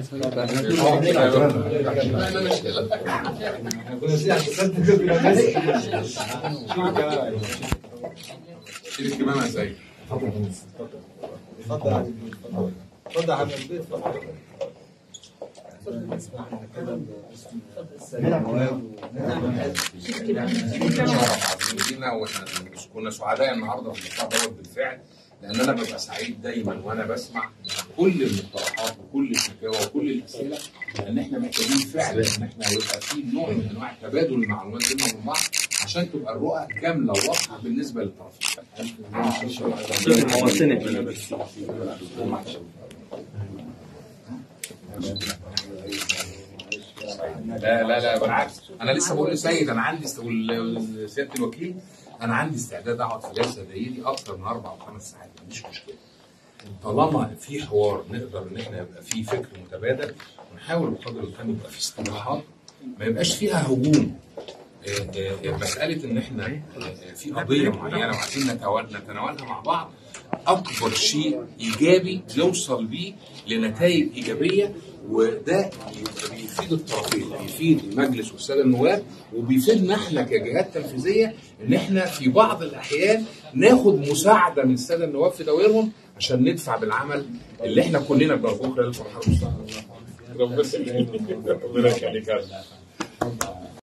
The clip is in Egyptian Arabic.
شيل الكمامة يا سيد اتفضل يا عم اتفضل اتفضل يا عم البيت اتفضل اسمعنا كده شرف لينا واحنا كنا سعداء النهارده في اللقاء دوت بالفعل لان انا ببقى سعيد دايما وانا بسمع كل المقترحات وكل الشكاوى وكل الاسئله لان احنا محتاجين فعلا ان احنا يبقى في نوع من انواع تبادل المعلومات بيننا وبين بعض عشان تبقى الرؤى كامله وواضحه بالنسبه للطرفين. لا لا لا بالعكس انا لسه بقول لسيد انا عندي است- وال- سياده الوكيل انا عندي استعداد اقعد في جلسه زي دي اكتر من اربع او خمس ساعات ما عنديش مشكله طالما في حوار نقدر ان احنا يبقى في فكر متبادل ونحاول بقدر الامكان يبقى في استراحات ما يبقاش فيها هجوم آه، آه، مساله ان احنا آه، في قضيه معينه وعايزين نتوا- نتناولها مع بعض اكبر شيء ايجابي نوصل بيه لنتائج ايجابيه وده يبقى بيفيد الطرفين بيفيد المجلس والساده النواب وبيفيدنا احنا كجهات تنفيذيه ان احنا في بعض الاحيان ناخد مساعده من الساده النواب في دوائرهم عشان ندفع بالعمل اللي احنا كلنا بنرجوه خلال المرحله المستقبليه. ربنا يخليك ربنا يخليك يا رب.